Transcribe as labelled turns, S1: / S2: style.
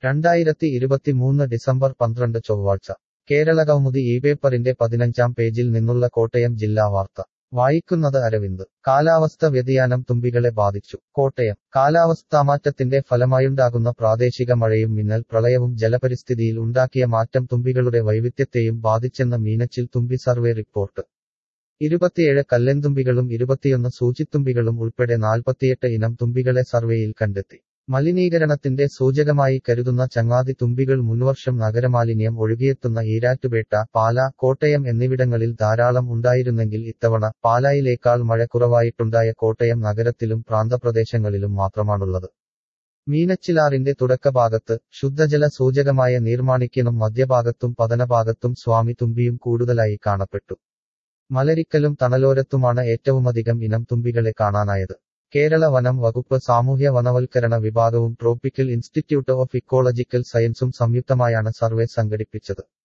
S1: രണ്ടായിരത്തി ഇരുപത്തിമൂന്ന് ഡിസംബർ പന്ത്രണ്ട് ചൊവ്വാഴ്ച കേരളകൗമുദി ഈ പേപ്പറിന്റെ പതിനഞ്ചാം പേജിൽ നിന്നുള്ള കോട്ടയം ജില്ലാ വാർത്ത വായിക്കുന്നത് അരവിന്ദ് കാലാവസ്ഥ വ്യതിയാനം തുമ്പികളെ ബാധിച്ചു കോട്ടയം കാലാവസ്ഥാമാറ്റത്തിന്റെ ഫലമായുണ്ടാകുന്ന പ്രാദേശിക മഴയും മിന്നൽ പ്രളയവും ജലപരിസ്ഥിതിയിൽ ഉണ്ടാക്കിയ മാറ്റം തുമ്പികളുടെ വൈവിധ്യത്തെയും ബാധിച്ചെന്ന മീനച്ചിൽ തുമ്പി സർവേ റിപ്പോർട്ട് ഇരുപത്തിയേഴ് കല്ലെന്തുമ്പികളും ഇരുപത്തിയൊന്ന് സൂചിത്തുമ്പികളും ഉൾപ്പെടെ നാൽപ്പത്തിയെട്ട് ഇനം തുമ്പികളെ സർവേയിൽ കണ്ടെത്തി മലിനീകരണത്തിന്റെ സൂചകമായി കരുതുന്ന ചങ്ങാതി തുമ്പികൾ മുൻവർഷം നഗരമാലിന്യം ഒഴുകിയെത്തുന്ന ഈരാറ്റുപേട്ട പാല കോട്ടയം എന്നിവിടങ്ങളിൽ ധാരാളം ഉണ്ടായിരുന്നെങ്കിൽ ഇത്തവണ പാലായിലേക്കാൾ മഴ കുറവായിട്ടുണ്ടായ കോട്ടയം നഗരത്തിലും പ്രാന്തപ്രദേശങ്ങളിലും മാത്രമാണുള്ളത് മീനച്ചിലാറിന്റെ തുടക്കഭാഗത്ത് ശുദ്ധജല സൂചകമായ നീർമാണിക്യനും മധ്യഭാഗത്തും പതനഭാഗത്തും സ്വാമി തുമ്പിയും കൂടുതലായി കാണപ്പെട്ടു മലരിക്കലും തണലോരത്തുമാണ് ഏറ്റവുമധികം ഇനം തുമ്പികളെ കാണാനായത് കേരള വനം വകുപ്പ് സാമൂഹ്യ വനവൽക്കരണ വിഭാഗവും ട്രോപ്പിക്കൽ ഇൻസ്റ്റിറ്റ്യൂട്ട് ഓഫ് ഇക്കോളജിക്കൽ സയൻസും സംയുക്തമായാണ് സർവേ സംഘടിപ്പിച്ചത്